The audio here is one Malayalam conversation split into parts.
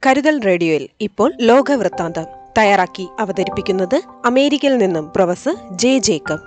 കരുതൽ റേഡിയോയിൽ ഇപ്പോൾ ലോകവൃത്താന്തം തയ്യാറാക്കി അവതരിപ്പിക്കുന്നത് അമേരിക്കയിൽ നിന്നും പ്രൊഫസർ ജെ ജേക്കബ്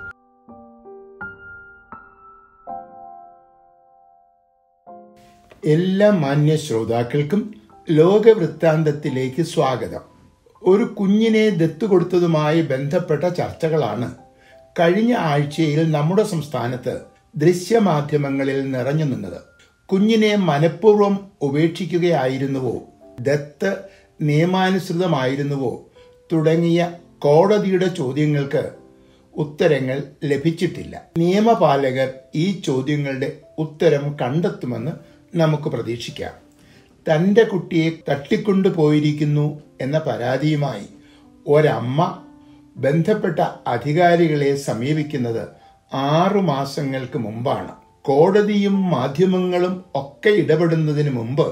എല്ലാ മാന്യ ശ്രോതാക്കൾക്കും ലോകവൃത്താന്തത്തിലേക്ക് സ്വാഗതം ഒരു കുഞ്ഞിനെ ദത്തു കൊടുത്തതുമായി ബന്ധപ്പെട്ട ചർച്ചകളാണ് കഴിഞ്ഞ ആഴ്ചയിൽ നമ്മുടെ സംസ്ഥാനത്ത് ദൃശ്യമാധ്യമങ്ങളിൽ നിറഞ്ഞു നിന്നത് കുഞ്ഞിനെ മനഃപൂർവ്വം ഉപേക്ഷിക്കുകയായിരുന്നുവോ ദത്ത് നിയമാനുസൃതമായിരുന്നുവോ തുടങ്ങിയ കോടതിയുടെ ചോദ്യങ്ങൾക്ക് ഉത്തരങ്ങൾ ലഭിച്ചിട്ടില്ല നിയമപാലകർ ഈ ചോദ്യങ്ങളുടെ ഉത്തരം കണ്ടെത്തുമെന്ന് നമുക്ക് പ്രതീക്ഷിക്കാം തൻ്റെ കുട്ടിയെ തട്ടിക്കൊണ്ടുപോയിരിക്കുന്നു എന്ന പരാതിയുമായി ഒരമ്മ ബന്ധപ്പെട്ട അധികാരികളെ സമീപിക്കുന്നത് ആറു മാസങ്ങൾക്ക് മുമ്പാണ് കോടതിയും മാധ്യമങ്ങളും ഒക്കെ ഇടപെടുന്നതിന് മുമ്പ്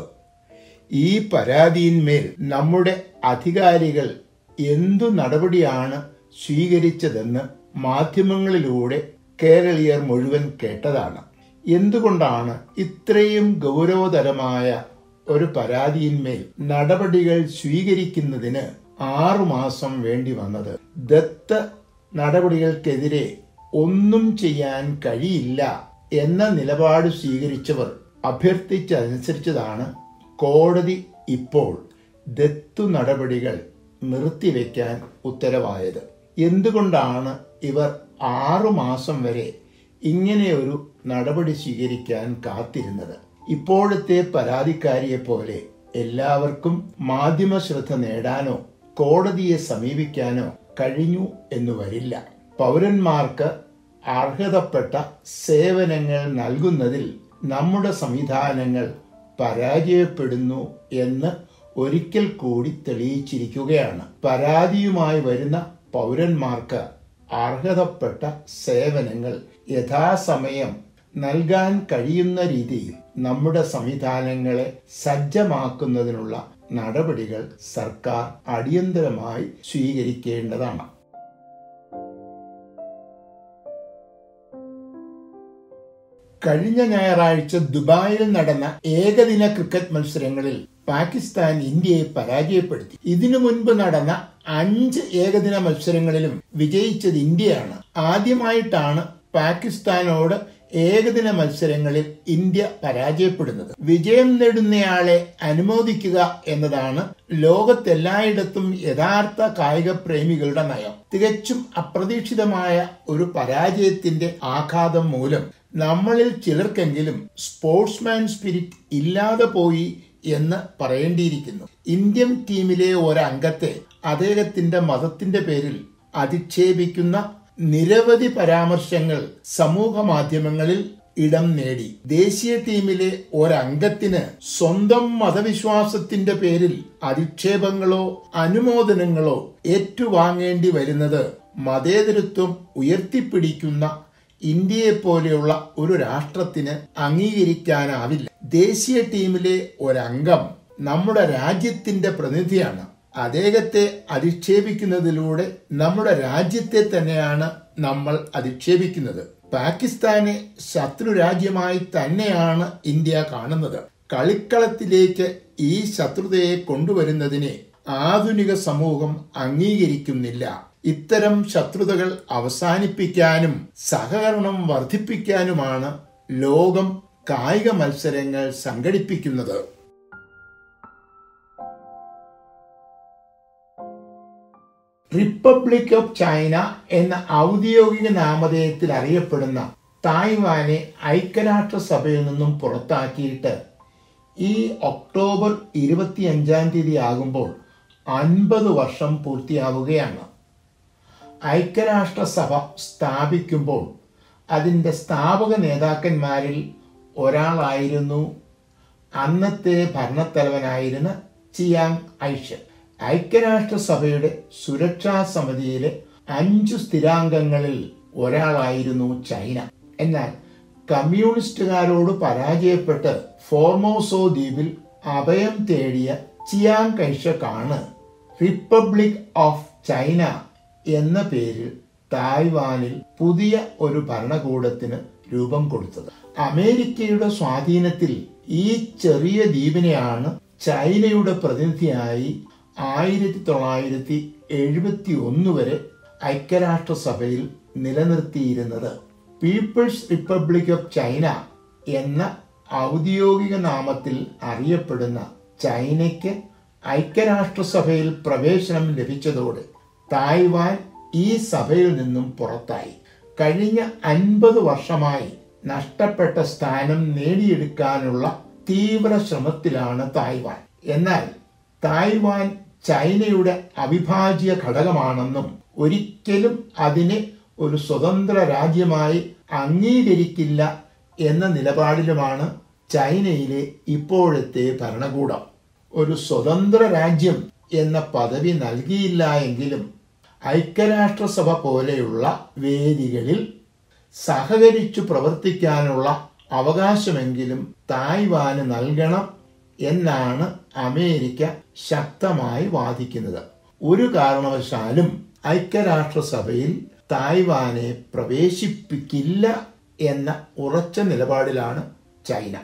ഈ പരാതിയിന്മേൽ നമ്മുടെ അധികാരികൾ എന്തു നടപടിയാണ് സ്വീകരിച്ചതെന്ന് മാധ്യമങ്ങളിലൂടെ കേരളീയർ മുഴുവൻ കേട്ടതാണ് എന്തുകൊണ്ടാണ് ഇത്രയും ഗൗരവതരമായ ഒരു പരാതിയിന്മേൽ നടപടികൾ സ്വീകരിക്കുന്നതിന് ആറുമാസം വേണ്ടി വന്നത് ദത്ത് നടപടികൾക്കെതിരെ ഒന്നും ചെയ്യാൻ കഴിയില്ല എന്ന നിലപാട് സ്വീകരിച്ചവർ അഭ്യർത്ഥിച്ചതനുസരിച്ചതാണ് കോടതി ഇപ്പോൾ ദത്തു നടപടികൾ നിർത്തിവെക്കാൻ ഉത്തരവായത് എന്തുകൊണ്ടാണ് ഇവർ ആറുമാസം വരെ ഇങ്ങനെയൊരു നടപടി സ്വീകരിക്കാൻ കാത്തിരുന്നത് ഇപ്പോഴത്തെ പരാതിക്കാരിയെ പോലെ എല്ലാവർക്കും മാധ്യമ ശ്രദ്ധ നേടാനോ കോടതിയെ സമീപിക്കാനോ കഴിഞ്ഞു എന്ന് വരില്ല പൗരന്മാർക്ക് അർഹതപ്പെട്ട സേവനങ്ങൾ നൽകുന്നതിൽ നമ്മുടെ സംവിധാനങ്ങൾ പരാജയപ്പെടുന്നു എന്ന് ഒരിക്കൽ കൂടി തെളിയിച്ചിരിക്കുകയാണ് പരാതിയുമായി വരുന്ന പൗരന്മാർക്ക് അർഹതപ്പെട്ട സേവനങ്ങൾ യഥാസമയം നൽകാൻ കഴിയുന്ന രീതിയിൽ നമ്മുടെ സംവിധാനങ്ങളെ സജ്ജമാക്കുന്നതിനുള്ള നടപടികൾ സർക്കാർ അടിയന്തരമായി സ്വീകരിക്കേണ്ടതാണ് കഴിഞ്ഞ ഞായറാഴ്ച ദുബായിൽ നടന്ന ഏകദിന ക്രിക്കറ്റ് മത്സരങ്ങളിൽ പാകിസ്ഥാൻ ഇന്ത്യയെ പരാജയപ്പെടുത്തി ഇതിനു മുൻപ് നടന്ന അഞ്ച് ഏകദിന മത്സരങ്ങളിലും വിജയിച്ചത് ഇന്ത്യയാണ് ആദ്യമായിട്ടാണ് പാകിസ്ഥാനോട് ഏകദിന മത്സരങ്ങളിൽ ഇന്ത്യ പരാജയപ്പെടുന്നത് വിജയം നേടുന്നയാളെ അനുമോദിക്കുക എന്നതാണ് ലോകത്തെല്ലായിടത്തും യഥാർത്ഥ കായിക പ്രേമികളുടെ നയം തികച്ചും അപ്രതീക്ഷിതമായ ഒരു പരാജയത്തിന്റെ ആഘാതം മൂലം നമ്മളിൽ ചിലർക്കെങ്കിലും സ്പോർട്സ്മാൻ സ്പിരിറ്റ് ഇല്ലാതെ പോയി എന്ന് പറയേണ്ടിയിരിക്കുന്നു ഇന്ത്യൻ ടീമിലെ ഒരംഗത്തെ അദ്ദേഹത്തിന്റെ മതത്തിന്റെ പേരിൽ അധിക്ഷേപിക്കുന്ന നിരവധി പരാമർശങ്ങൾ സമൂഹ മാധ്യമങ്ങളിൽ ഇടം നേടി ദേശീയ ടീമിലെ ഒരംഗത്തിന് സ്വന്തം മതവിശ്വാസത്തിന്റെ പേരിൽ അധിക്ഷേപങ്ങളോ അനുമോദനങ്ങളോ ഏറ്റുവാങ്ങേണ്ടി വരുന്നത് മതേതരത്വം ഉയർത്തിപ്പിടിക്കുന്ന ഇന്ത്യയെ പോലെയുള്ള ഒരു രാഷ്ട്രത്തിന് അംഗീകരിക്കാനാവില്ല ദേശീയ ടീമിലെ ഒരംഗം നമ്മുടെ രാജ്യത്തിന്റെ പ്രതിനിധിയാണ് അദ്ദേഹത്തെ അധിക്ഷേപിക്കുന്നതിലൂടെ നമ്മുടെ രാജ്യത്തെ തന്നെയാണ് നമ്മൾ അധിക്ഷേപിക്കുന്നത് പാകിസ്ഥാനെ ശത്രു രാജ്യമായി തന്നെയാണ് ഇന്ത്യ കാണുന്നത് കളിക്കളത്തിലേക്ക് ഈ ശത്രുതയെ കൊണ്ടുവരുന്നതിനെ ആധുനിക സമൂഹം അംഗീകരിക്കുന്നില്ല ഇത്തരം ശത്രുതകൾ അവസാനിപ്പിക്കാനും സഹകരണം വർദ്ധിപ്പിക്കാനുമാണ് ലോകം കായിക മത്സരങ്ങൾ സംഘടിപ്പിക്കുന്നത് റിപ്പബ്ലിക് ഓഫ് ചൈന എന്ന ഔദ്യോഗിക നാമധേയത്തിൽ അറിയപ്പെടുന്ന തായ്വാനെ ഐക്യരാഷ്ട്രസഭയിൽ നിന്നും പുറത്താക്കിയിട്ട് ഈ ഒക്ടോബർ ഇരുപത്തിയഞ്ചാം തീയതി ആകുമ്പോൾ അൻപത് വർഷം പൂർത്തിയാവുകയാണ് ഐക്യരാഷ്ട്രസഭ സ്ഥാപിക്കുമ്പോൾ അതിൻ്റെ സ്ഥാപക നേതാക്കന്മാരിൽ ഒരാളായിരുന്നു അന്നത്തെ ഭരണത്തലവനായിരുന്ന ചിയാങ് ഐഷൻ ഐക്യരാഷ്ട്രസഭയുടെ സുരക്ഷാ സമിതിയിലെ അഞ്ചു സ്ഥിരാംഗങ്ങളിൽ ഒരാളായിരുന്നു ചൈന എന്നാൽ കമ്മ്യൂണിസ്റ്റുകാരോട് പരാജയപ്പെട്ട് ഫോർമോസോ ദ്വീപിൽ അഭയം തേടിയ ചിയാങ് കൈഷക്കാണ് റിപ്പബ്ലിക് ഓഫ് ചൈന എന്ന പേരിൽ തായ്വാനിൽ പുതിയ ഒരു ഭരണകൂടത്തിന് രൂപം കൊടുത്തത് അമേരിക്കയുടെ സ്വാധീനത്തിൽ ഈ ചെറിയ ദ്വീപിനെയാണ് ചൈനയുടെ പ്രതിനിധിയായി ആയിരത്തി തൊള്ളായിരത്തി എഴുപത്തി ഒന്ന് വരെ ഐക്യരാഷ്ട്രസഭയിൽ നിലനിർത്തിയിരുന്നത് പീപ്പിൾസ് റിപ്പബ്ലിക് ഓഫ് ചൈന എന്ന ഔദ്യോഗിക നാമത്തിൽ അറിയപ്പെടുന്ന ചൈനയ്ക്ക് ഐക്യരാഷ്ട്രസഭയിൽ പ്രവേശനം ലഭിച്ചതോടെ തായ്വാൻ ഈ സഭയിൽ നിന്നും പുറത്തായി കഴിഞ്ഞ അൻപത് വർഷമായി നഷ്ടപ്പെട്ട സ്ഥാനം നേടിയെടുക്കാനുള്ള തീവ്ര ശ്രമത്തിലാണ് തായ്വാൻ എന്നാൽ തായ്വാൻ ചൈനയുടെ അവിഭാജ്യ ഘടകമാണെന്നും ഒരിക്കലും അതിനെ ഒരു സ്വതന്ത്ര രാജ്യമായി അംഗീകരിക്കില്ല എന്ന നിലപാടിലുമാണ് ചൈനയിലെ ഇപ്പോഴത്തെ ഭരണകൂടം ഒരു സ്വതന്ത്ര രാജ്യം എന്ന പദവി നൽകിയില്ല എങ്കിലും ഐക്യരാഷ്ട്രസഭ പോലെയുള്ള വേദികളിൽ സഹകരിച്ചു പ്രവർത്തിക്കാനുള്ള അവകാശമെങ്കിലും തായ്വാന് നൽകണം എന്നാണ് അമേരിക്ക ശക്തമായി വാദിക്കുന്നത് ഒരു കാരണവശാലും ഐക്യരാഷ്ട്രസഭയിൽ തായ്വാനെ പ്രവേശിപ്പിക്കില്ല എന്ന ഉറച്ച നിലപാടിലാണ് ചൈന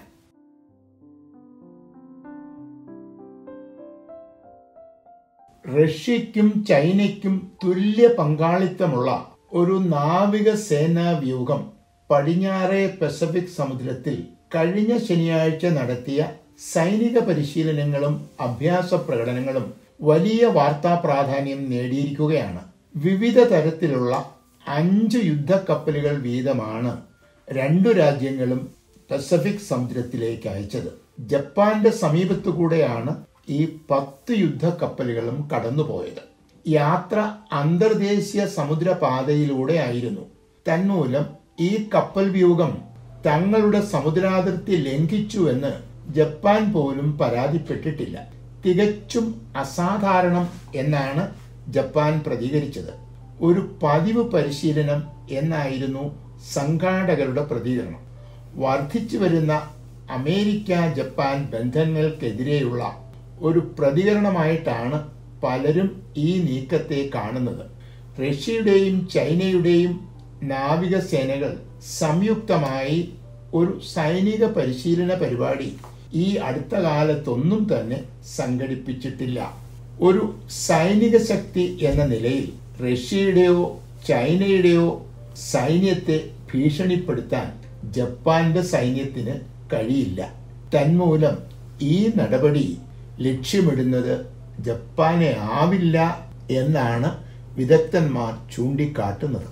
റഷ്യയ്ക്കും ചൈനയ്ക്കും തുല്യ പങ്കാളിത്തമുള്ള ഒരു നാവിക സേനാ വ്യൂഹം പടിഞ്ഞാറേ പസഫിക് സമുദ്രത്തിൽ കഴിഞ്ഞ ശനിയാഴ്ച നടത്തിയ സൈനിക പരിശീലനങ്ങളും അഭ്യാസ പ്രകടനങ്ങളും വലിയ വാർത്താ പ്രാധാന്യം നേടിയിരിക്കുകയാണ് വിവിധ തരത്തിലുള്ള അഞ്ച് യുദ്ധക്കപ്പലുകൾ വീതമാണ് രണ്ടു രാജ്യങ്ങളും പസഫിക് സമുദ്രത്തിലേക്ക് അയച്ചത് ജപ്പാന്റെ സമീപത്തുകൂടെയാണ് ഈ പത്ത് യുദ്ധക്കപ്പലുകളും കടന്നുപോയത് യാത്ര അന്തർദേശീയ സമുദ്രപാതയിലൂടെ ആയിരുന്നു തന്മൂലം ഈ കപ്പൽ വ്യൂഹം തങ്ങളുടെ സമുദ്രാതിർത്തി ലംഘിച്ചുവെന്ന് ജപ്പാൻ പോലും പരാതിപ്പെട്ടിട്ടില്ല തികച്ചും അസാധാരണം എന്നാണ് ജപ്പാൻ പ്രതികരിച്ചത് ഒരു പതിവ് പരിശീലനം എന്നായിരുന്നു സംഘാടകരുടെ പ്രതികരണം വർദ്ധിച്ചു വരുന്ന അമേരിക്ക ജപ്പാൻ ബന്ധങ്ങൾക്കെതിരെയുള്ള ഒരു പ്രതികരണമായിട്ടാണ് പലരും ഈ നീക്കത്തെ കാണുന്നത് റഷ്യയുടെയും ചൈനയുടെയും നാവികസേനകൾ സംയുക്തമായി ഒരു സൈനിക പരിശീലന പരിപാടി ഈ അടുത്ത കാലത്തൊന്നും തന്നെ സംഘടിപ്പിച്ചിട്ടില്ല ഒരു സൈനിക ശക്തി എന്ന നിലയിൽ റഷ്യയുടെയോ ചൈനയുടെയോ സൈന്യത്തെ ഭീഷണിപ്പെടുത്താൻ ജപ്പാന്റെ സൈന്യത്തിന് കഴിയില്ല തന്മൂലം ഈ നടപടി ലക്ഷ്യമിടുന്നത് ജപ്പാനെ ആവില്ല എന്നാണ് വിദഗ്ധന്മാർ ചൂണ്ടിക്കാട്ടുന്നത്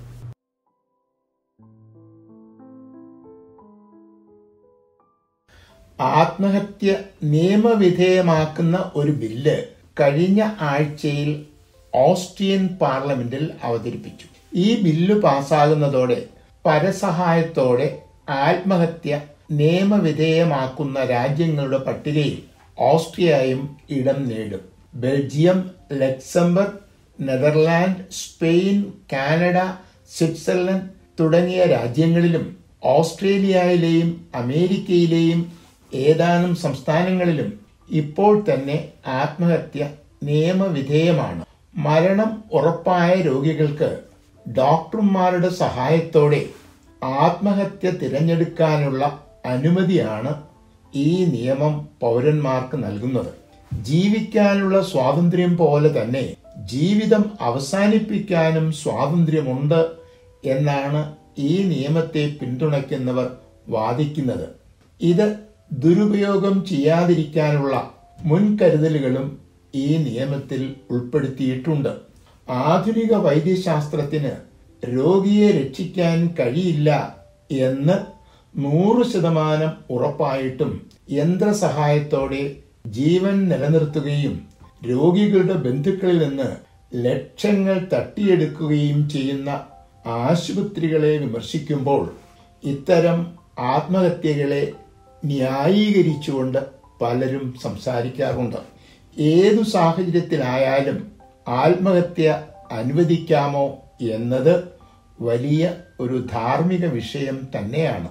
ആത്മഹത്യ നിയമവിധേയമാക്കുന്ന ഒരു ബില്ല് കഴിഞ്ഞ ആഴ്ചയിൽ ഓസ്ട്രിയൻ പാർലമെന്റിൽ അവതരിപ്പിച്ചു ഈ ബില്ല് പാസ്സാകുന്നതോടെ പരസഹായത്തോടെ ആത്മഹത്യ നിയമവിധേയമാക്കുന്ന രാജ്യങ്ങളുടെ പട്ടികയിൽ ഓസ്ട്രിയയും ഇടം നേടും Belgium Luxembourg Netherland Spain Canada Switzerland തുടങ്ങിയ രാജ്യങ്ങളിലും ഓസ്ട്രേലിയയിലെയും അമേരിക്കയിലെയും ഏതാനും സംസ്ഥാനങ്ങളിലും ഇപ്പോൾ തന്നെ ആത്മഹത്യ നിയമവിധേയമാണ് മരണം ഉറപ്പായ രോഗികൾക്ക് ഡോക്ടർമാരുടെ സഹായത്തോടെ ആത്മഹത്യ തിരഞ്ഞെടുക്കാനുള്ള അനുമതിയാണ് ഈ നിയമം പൗരന്മാർക്ക് നൽകുന്നത് ജീവിക്കാനുള്ള സ്വാതന്ത്ര്യം പോലെ തന്നെ ജീവിതം അവസാനിപ്പിക്കാനും സ്വാതന്ത്ര്യമുണ്ട് എന്നാണ് ഈ നിയമത്തെ പിന്തുണയ്ക്കുന്നവർ വാദിക്കുന്നത് ഇത് ദുരുപയോഗം ചെയ്യാതിരിക്കാനുള്ള മുൻകരുതലുകളും ഈ നിയമത്തിൽ ഉൾപ്പെടുത്തിയിട്ടുണ്ട് ആധുനിക വൈദ്യശാസ്ത്രത്തിന് രോഗിയെ രക്ഷിക്കാൻ കഴിയില്ല എന്ന് നൂറ് ശതമാനം ഉറപ്പായിട്ടും യന്ത്രസഹായത്തോടെ ജീവൻ നിലനിർത്തുകയും രോഗികളുടെ ബന്ധുക്കളിൽ നിന്ന് ലക്ഷങ്ങൾ തട്ടിയെടുക്കുകയും ചെയ്യുന്ന ആശുപത്രികളെ വിമർശിക്കുമ്പോൾ ഇത്തരം ആത്മഹത്യകളെ ന്യായീകരിച്ചുകൊണ്ട് പലരും സംസാരിക്കാറുണ്ട് ഏതു സാഹചര്യത്തിലായാലും ആത്മഹത്യ അനുവദിക്കാമോ എന്നത് വലിയ ഒരു ധാർമ്മിക വിഷയം തന്നെയാണ്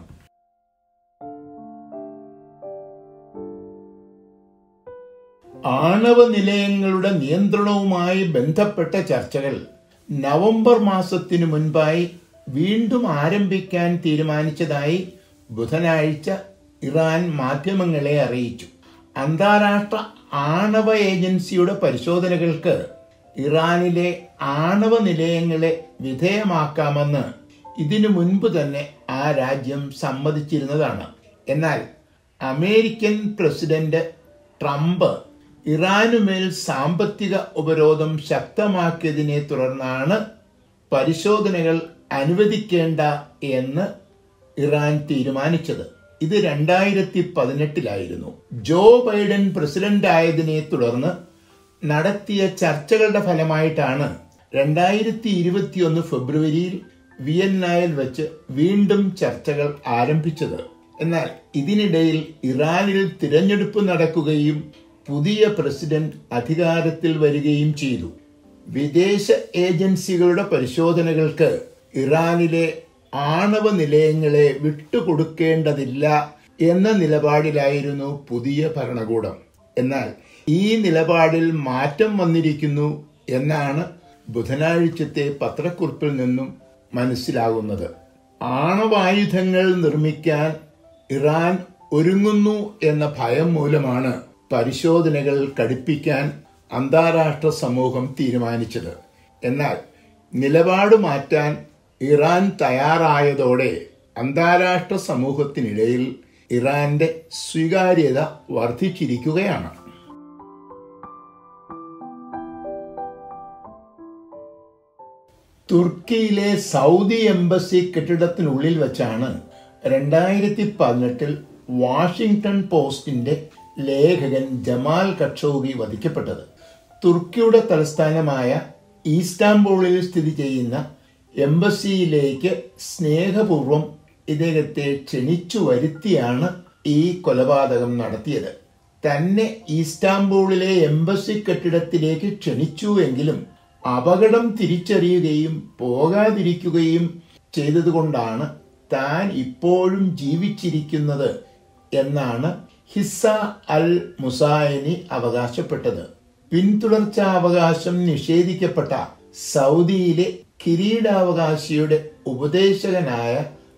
ആണവ നിലയങ്ങളുടെ നിയന്ത്രണവുമായി ബന്ധപ്പെട്ട ചർച്ചകൾ നവംബർ മാസത്തിനു മുൻപായി വീണ്ടും ആരംഭിക്കാൻ തീരുമാനിച്ചതായി ബുധനാഴ്ച ഇറാൻ മാധ്യമങ്ങളെ അറിയിച്ചു അന്താരാഷ്ട്ര ആണവ ഏജൻസിയുടെ പരിശോധനകൾക്ക് ഇറാനിലെ ആണവ നിലയങ്ങളെ വിധേയമാക്കാമെന്ന് ഇതിനു മുൻപ് തന്നെ ആ രാജ്യം സമ്മതിച്ചിരുന്നതാണ് എന്നാൽ അമേരിക്കൻ പ്രസിഡന്റ് ട്രംപ് ഇറാനുമേൽ സാമ്പത്തിക ഉപരോധം ശക്തമാക്കിയതിനെ തുടർന്നാണ് പരിശോധനകൾ അനുവദിക്കേണ്ട എന്ന് ഇറാൻ തീരുമാനിച്ചത് ഇത് രണ്ടായിരത്തി പതിനെട്ടിലായിരുന്നു ജോ ബൈഡൻ പ്രസിഡന്റ് ആയതിനെ തുടർന്ന് നടത്തിയ ചർച്ചകളുടെ ഫലമായിട്ടാണ് രണ്ടായിരത്തി ഇരുപത്തിയൊന്ന് ഫെബ്രുവരിയിൽ വിയന്നയിൽ വെച്ച് വീണ്ടും ചർച്ചകൾ ആരംഭിച്ചത് എന്നാൽ ഇതിനിടയിൽ ഇറാനിൽ തിരഞ്ഞെടുപ്പ് നടക്കുകയും പുതിയ പ്രസിഡന്റ് അധികാരത്തിൽ വരികയും ചെയ്തു വിദേശ ഏജൻസികളുടെ പരിശോധനകൾക്ക് ഇറാനിലെ ആണവ നിലയങ്ങളെ വിട്ടുകൊടുക്കേണ്ടതില്ല എന്ന നിലപാടിലായിരുന്നു പുതിയ ഭരണകൂടം എന്നാൽ ഈ നിലപാടിൽ മാറ്റം വന്നിരിക്കുന്നു എന്നാണ് ബുധനാഴ്ചത്തെ പത്രക്കുറിപ്പിൽ നിന്നും മനസ്സിലാകുന്നത് ആണവായുധങ്ങൾ നിർമ്മിക്കാൻ ഇറാൻ ഒരുങ്ങുന്നു എന്ന ഭയം മൂലമാണ് പരിശോധനകൾ കടുപ്പിക്കാൻ അന്താരാഷ്ട്ര സമൂഹം തീരുമാനിച്ചത് എന്നാൽ നിലപാട് മാറ്റാൻ ഇറാൻ തയ്യാറായതോടെ അന്താരാഷ്ട്ര സമൂഹത്തിനിടയിൽ ഇറാന്റെ സ്വീകാര്യത വർദ്ധിച്ചിരിക്കുകയാണ് തുർക്കിയിലെ സൗദി എംബസി കെട്ടിടത്തിനുള്ളിൽ വെച്ചാണ് രണ്ടായിരത്തി പതിനെട്ടിൽ വാഷിംഗ്ടൺ പോസ്റ്റിന്റെ ലേഖകൻ ജമാൽ ഖഷോഗി വധിക്കപ്പെട്ടത് തുർക്കിയുടെ തലസ്ഥാനമായ ഈസ്താംബൂളിൽ സ്ഥിതി ചെയ്യുന്ന എംബസിയിലേക്ക് സ്നേഹപൂർവം ഇദ്ദേഹത്തെ ക്ഷണിച്ചു വരുത്തിയാണ് ഈ കൊലപാതകം നടത്തിയത് തന്നെ ഈസ്താംബൂളിലെ എംബസി കെട്ടിടത്തിലേക്ക് ക്ഷണിച്ചു എങ്കിലും അപകടം തിരിച്ചറിയുകയും പോകാതിരിക്കുകയും ചെയ്തതുകൊണ്ടാണ് താൻ ഇപ്പോഴും ജീവിച്ചിരിക്കുന്നത് എന്നാണ് ഹിസ്സ അൽ മുസായനി അവകാശപ്പെട്ടത് പിന്തുടർച്ചാ അവകാശം നിഷേധിക്കപ്പെട്ട സൗദിയിലെ കിരീടാവകാശിയുടെ ഉപദേശകനായ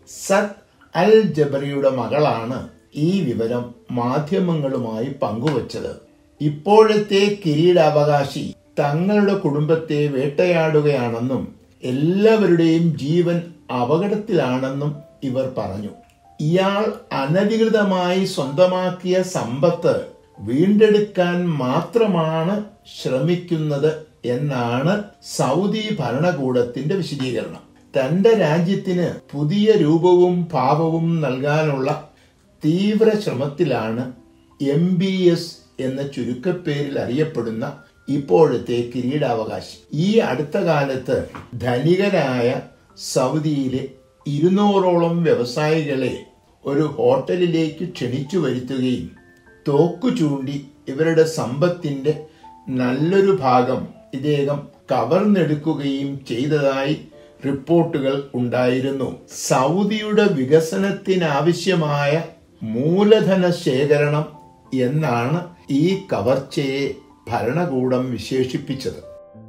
സദ് അൽ ജബറിയുടെ മകളാണ് ഈ വിവരം മാധ്യമങ്ങളുമായി പങ്കുവച്ചത് ഇപ്പോഴത്തെ കിരീടാവകാശി തങ്ങളുടെ കുടുംബത്തെ വേട്ടയാടുകയാണെന്നും എല്ലാവരുടെയും ജീവൻ അപകടത്തിലാണെന്നും ഇവർ പറഞ്ഞു ഇയാൾ അനധികൃതമായി സ്വന്തമാക്കിയ സമ്പത്ത് വീണ്ടെടുക്കാൻ മാത്രമാണ് ശ്രമിക്കുന്നത് എന്നാണ് സൗദി ഭരണകൂടത്തിന്റെ വിശദീകരണം തന്റെ രാജ്യത്തിന് പുതിയ രൂപവും ഭാവവും നൽകാനുള്ള തീവ്ര ശ്രമത്തിലാണ് എം ബി എസ് എന്ന ചുരുക്കപ്പേരിൽ അറിയപ്പെടുന്ന ഇപ്പോഴത്തെ കിരീടാവകാശി ഈ അടുത്ത കാലത്ത് ധനികരായ സൗദിയിലെ ഇരുന്നൂറോളം വ്യവസായികളെ ഒരു ഹോട്ടലിലേക്ക് ക്ഷണിച്ചു വരുത്തുകയും തോക്കു ചൂണ്ടി ഇവരുടെ സമ്പത്തിന്റെ നല്ലൊരു ഭാഗം ഇദ്ദേഹം കവർന്നെടുക്കുകയും ചെയ്തതായി റിപ്പോർട്ടുകൾ ഉണ്ടായിരുന്നു സൗദിയുടെ വികസനത്തിനാവശ്യമായ മൂലധന ശേഖരണം എന്നാണ് ഈ കവർച്ചയെ ഭരണകൂടം വിശേഷിപ്പിച്ചത്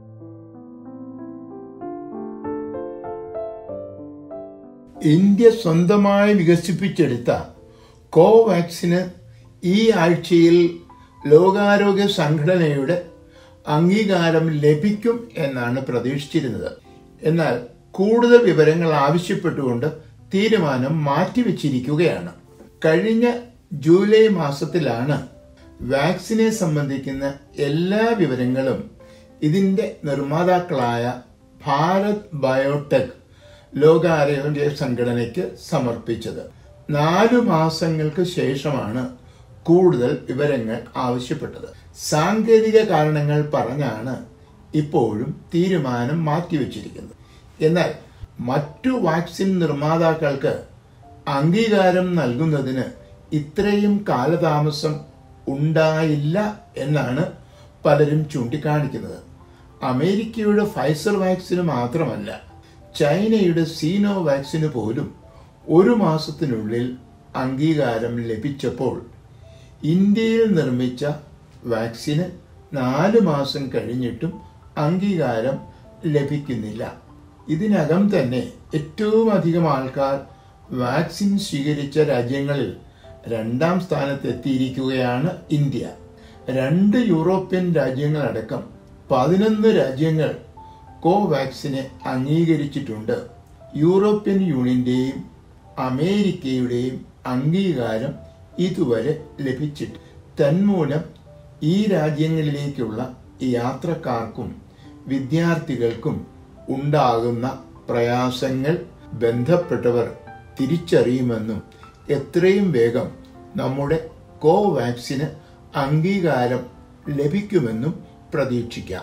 ഇന്ത്യ സ്വന്തമായി വികസിപ്പിച്ചെടുത്ത കോവാക്സിന് ഈ ആഴ്ചയിൽ ലോകാരോഗ്യ സംഘടനയുടെ അംഗീകാരം ലഭിക്കും എന്നാണ് പ്രതീക്ഷിച്ചിരുന്നത് എന്നാൽ കൂടുതൽ വിവരങ്ങൾ ആവശ്യപ്പെട്ടുകൊണ്ട് തീരുമാനം മാറ്റിവെച്ചിരിക്കുകയാണ് കഴിഞ്ഞ ജൂലൈ മാസത്തിലാണ് വാക്സിനെ സംബന്ധിക്കുന്ന എല്ലാ വിവരങ്ങളും ഇതിന്റെ നിർമ്മാതാക്കളായ ഭാരത് ബയോടെക് ലോകാരോഗ്യ സംഘടനയ്ക്ക് സമർപ്പിച്ചത് നാലു മാസങ്ങൾക്ക് ശേഷമാണ് കൂടുതൽ വിവരങ്ങൾ ആവശ്യപ്പെട്ടത് സാങ്കേതിക കാരണങ്ങൾ പറഞ്ഞാണ് ഇപ്പോഴും തീരുമാനം മാറ്റിവെച്ചിരിക്കുന്നത് എന്നാൽ മറ്റു വാക്സിൻ നിർമ്മാതാക്കൾക്ക് അംഗീകാരം നൽകുന്നതിന് ഇത്രയും കാലതാമസം ഉണ്ടായില്ല എന്നാണ് പലരും ചൂണ്ടിക്കാണിക്കുന്നത് അമേരിക്കയുടെ ഫൈസർ വാക്സിന് മാത്രമല്ല ചൈനയുടെ സീനോ വാക്സിന് പോലും ഒരു മാസത്തിനുള്ളിൽ അംഗീകാരം ലഭിച്ചപ്പോൾ ഇന്ത്യയിൽ നിർമ്മിച്ച വാക്സിന് നാല് മാസം കഴിഞ്ഞിട്ടും അംഗീകാരം ലഭിക്കുന്നില്ല ഇതിനകം തന്നെ ഏറ്റവും അധികം ആൾക്കാർ വാക്സിൻ സ്വീകരിച്ച രാജ്യങ്ങളിൽ രണ്ടാം സ്ഥാനത്ത് എത്തിയിരിക്കുകയാണ് ഇന്ത്യ രണ്ട് യൂറോപ്യൻ രാജ്യങ്ങളടക്കം പതിനൊന്ന് രാജ്യങ്ങൾ കോവാക്സിനെ അംഗീകരിച്ചിട്ടുണ്ട് യൂറോപ്യൻ യൂണിയന്റെയും അമേരിക്കയുടെയും അംഗീകാരം ഇതുവരെ ലഭിച്ചിട്ട് തന്മൂലം ഈ രാജ്യങ്ങളിലേക്കുള്ള യാത്രക്കാർക്കും വിദ്യാർത്ഥികൾക്കും ഉണ്ടാകുന്ന പ്രയാസങ്ങൾ ബന്ധപ്പെട്ടവർ തിരിച്ചറിയുമെന്നും എത്രയും വേഗം നമ്മുടെ കോവാക്സിന് അംഗീകാരം ലഭിക്കുമെന്നും പ്രതീക്ഷിക്കാം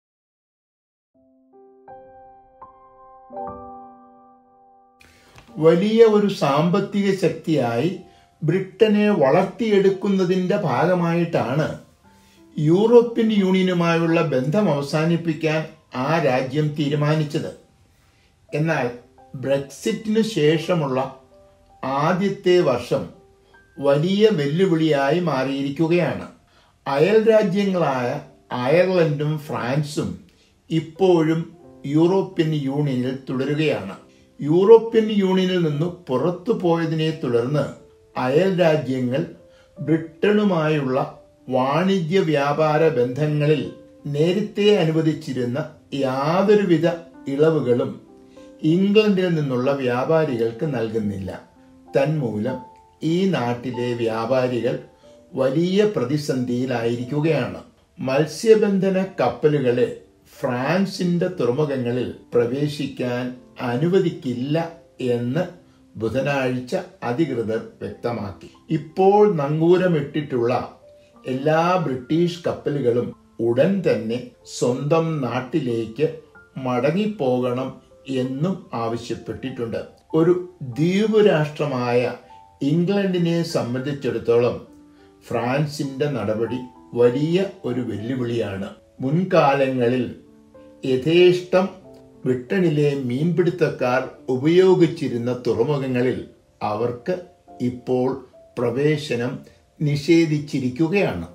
വലിയ ഒരു സാമ്പത്തിക ശക്തിയായി ബ്രിട്ടനെ വളർത്തിയെടുക്കുന്നതിന്റെ ഭാഗമായിട്ടാണ് യൂറോപ്യൻ യൂണിയനുമായുള്ള ബന്ധം അവസാനിപ്പിക്കാൻ ആ രാജ്യം തീരുമാനിച്ചത് എന്നാൽ ബ്രെക്സിറ്റിനു ശേഷമുള്ള ആദ്യത്തെ വർഷം വലിയ വെല്ലുവിളിയായി മാറിയിരിക്കുകയാണ് അയൽ രാജ്യങ്ങളായ അയർലൻഡും ഫ്രാൻസും ഇപ്പോഴും യൂറോപ്യൻ യൂണിയനിൽ തുടരുകയാണ് യൂറോപ്യൻ യൂണിയനിൽ നിന്ന് പുറത്തു പോയതിനെ തുടർന്ന് അയൽ രാജ്യങ്ങൾ ബ്രിട്ടനുമായുള്ള വാണിജ്യ വ്യാപാര ബന്ധങ്ങളിൽ നേരത്തെ അനുവദിച്ചിരുന്ന യാതൊരുവിധ ഇളവുകളും ഇംഗ്ലണ്ടിൽ നിന്നുള്ള വ്യാപാരികൾക്ക് നൽകുന്നില്ല തന്മൂലം ഈ നാട്ടിലെ വ്യാപാരികൾ വലിയ പ്രതിസന്ധിയിലായിരിക്കുകയാണ് മത്സ്യബന്ധന കപ്പലുകളെ ഫ്രാൻസിന്റെ തുറമുഖങ്ങളിൽ പ്രവേശിക്കാൻ അനുവദിക്കില്ല എന്ന് ബുധനാഴ്ച അധികൃതർ വ്യക്തമാക്കി ഇപ്പോൾ നങ്കൂരമിട്ടിട്ടുള്ള എല്ലാ ബ്രിട്ടീഷ് കപ്പലുകളും ഉടൻ തന്നെ സ്വന്തം നാട്ടിലേക്ക് മടങ്ങിപ്പോകണം എന്നും ആവശ്യപ്പെട്ടിട്ടുണ്ട് ഒരു ദ്വീപ് രാഷ്ട്രമായ ഇംഗ്ലണ്ടിനെ സംബന്ധിച്ചിടത്തോളം ഫ്രാൻസിന്റെ നടപടി വലിയ ഒരു വെല്ലുവിളിയാണ് മുൻകാലങ്ങളിൽ യഥേഷ്ടം ബ്രിട്ടനിലെ മീൻപിടുത്തക്കാർ ഉപയോഗിച്ചിരുന്ന തുറമുഖങ്ങളിൽ അവർക്ക് ഇപ്പോൾ പ്രവേശനം നിഷേധിച്ചിരിക്കുകയാണ്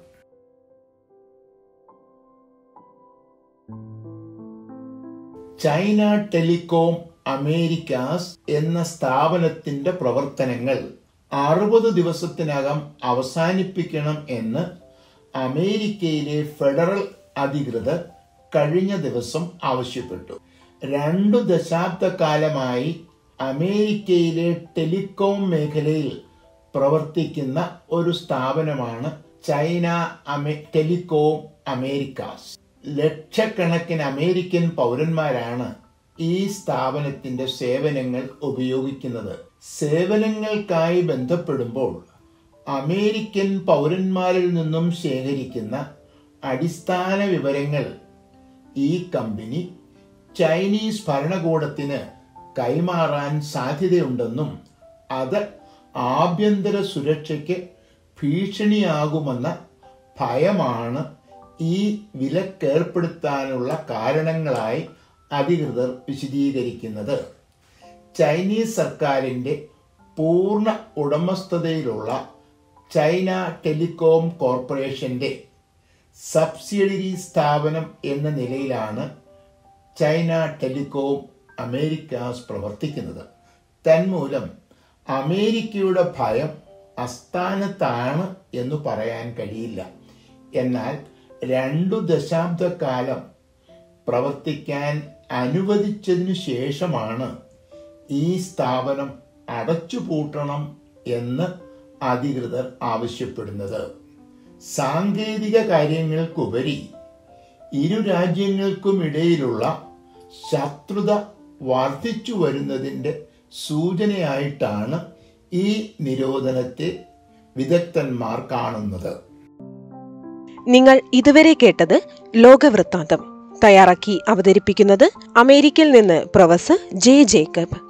ചൈന ടെലികോം അമേരിക്കാസ് എന്ന സ്ഥാപനത്തിന്റെ പ്രവർത്തനങ്ങൾ അറുപത് ദിവസത്തിനകം അവസാനിപ്പിക്കണം എന്ന് അമേരിക്കയിലെ ഫെഡറൽ അധികൃതർ കഴിഞ്ഞ ദിവസം ആവശ്യപ്പെട്ടു രണ്ടു ദശാബ്ദക്കാലമായി അമേരിക്കയിലെ ടെലികോം മേഖലയിൽ പ്രവർത്തിക്കുന്ന ഒരു സ്ഥാപനമാണ് ചൈന അമേ ടെലികോം അമേരിക്കാസ് ലക്ഷക്കണക്കിന് അമേരിക്കൻ പൗരന്മാരാണ് ഈ സ്ഥാപനത്തിന്റെ സേവനങ്ങൾ ഉപയോഗിക്കുന്നത് സേവനങ്ങൾക്കായി ബന്ധപ്പെടുമ്പോൾ അമേരിക്കൻ പൗരന്മാരിൽ നിന്നും ശേഖരിക്കുന്ന അടിസ്ഥാന വിവരങ്ങൾ ഈ കമ്പനി ചൈനീസ് ഭരണകൂടത്തിന് കൈമാറാൻ സാധ്യതയുണ്ടെന്നും അത് ആഭ്യന്തര സുരക്ഷയ്ക്ക് ഭീഷണിയാകുമെന്ന ഭയമാണ് ഈ വിലക്കേർപ്പെടുത്താനുള്ള കാരണങ്ങളായി അധികൃതർ വിശദീകരിക്കുന്നത് ചൈനീസ് സർക്കാരിന്റെ പൂർണ്ണ ഉടമസ്ഥതയിലുള്ള ചൈന ടെലികോം കോർപ്പറേഷന്റെ സബ്സിഡറി സ്ഥാപനം എന്ന നിലയിലാണ് ചൈന ടെലികോം അമേരിക്കാസ് പ്രവർത്തിക്കുന്നത് തന്മൂലം അമേരിക്കയുടെ ഭയം അസ്ഥാനത്താണ് എന്ന് പറയാൻ കഴിയില്ല എന്നാൽ രണ്ടു ദശാബ്ദക്കാലം പ്രവർത്തിക്കാൻ അനുവദിച്ചതിനു ശേഷമാണ് ഈ സ്ഥാപനം അടച്ചുപൂട്ടണം എന്ന് അധികൃതർ ആവശ്യപ്പെടുന്നത് സാങ്കേതിക കാര്യങ്ങൾക്കുപരി ഇരു രാജ്യങ്ങൾക്കുമിടയിലുള്ള ശത്രുത വർദ്ധിച്ചു വരുന്നതിൻ്റെ സൂചനയായിട്ടാണ് ഈ നിരോധനത്തെ വിദഗ്ധന്മാർ കാണുന്നത് നിങ്ങൾ ഇതുവരെ കേട്ടത് ലോകവൃത്താന്തം തയ്യാറാക്കി അവതരിപ്പിക്കുന്നത് അമേരിക്കയിൽ നിന്ന് പ്രൊഫസർ ജെ ജേക്കബ്